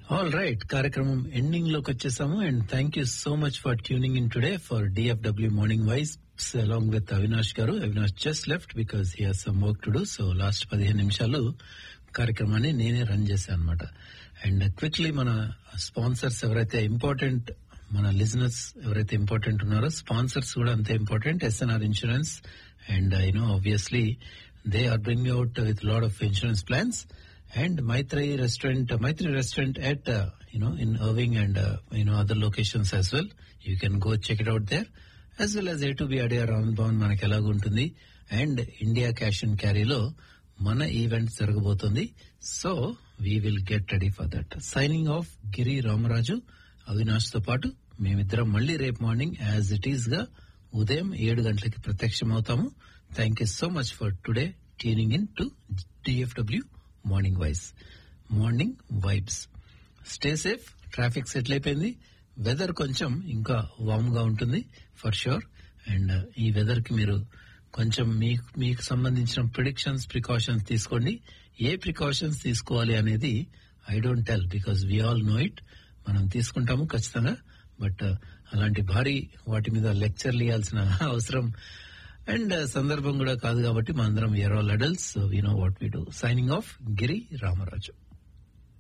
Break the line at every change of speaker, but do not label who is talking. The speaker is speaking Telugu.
ఆల్ రైట్ కార్యక్రమం ఎండింగ్ లోకి వచ్చేసాము and thank you so much for tuning in today for DFW morning vibes along with Avinash garu Avinash just left because he has some work to do so last పదిహేను నిమిషాలు కార్యక్రమాన్ని నేనే రన్ చేశాను అనమాట అండ్ క్విక్లీ మన స్పాన్సర్స్ ఎవరైతే ఇంపార్టెంట్ మన లిజనర్స్ ఎవరైతే ఇంపార్టెంట్ ఉన్నారో స్పాన్సర్స్ కూడా అంతే important SNR insurance and you know obviously they are bring out with lot of insurance plans and Maitri restaurant, uh, Maitri restaurant at, uh, you know, in Irving and, uh, you know, other locations as well. You can go check it out there. As well as A2B Adia Round Bound మనకి ఎలాగ ఉంటుంది అండ్ ఇండియా క్యాష్ అండ్ క్యారీలో మన ఈవెంట్ జరగబోతుంది so we will get ready for that signing off Giri Ramaraju Avinash తో పాటు మేమిద్దరం మళ్ళీ రేపు మార్నింగ్ యాజ్ ఇట్ ఈస్ గా ఉదయం ఏడు గంటలకి ప్రత్యక్షం అవుతాము thank you so much for today tuning in to DFW morning vibes morning vibes stay safe traffic settle అయిపోయింది వెదర్ కొంచెం ఇంకా వామ్ గా ఉంటుంది ఫర్ షూర్ అండ్ ఈ వెదర్ కి మీరు కొంచెం మీకు మీకు సంబంధించిన ప్రిడిక్షన్స్ ప్రికాషన్స్ తీసుకోండి ఏ ప్రికాషన్స్ తీసుకోవాలి అనేది I don't tell because we all know it మనం తీసుకుంటాము ఖచ్చితంగా బట్ అలాంటి భారీ వాటి మీద లెక్చర్లు ఇవ్వాల్సిన అవసరం అండ్ సందర్భం కూడా కాదు కాబట్టి మనందరం we are all adults we know what we do signing off Giri Ramaraju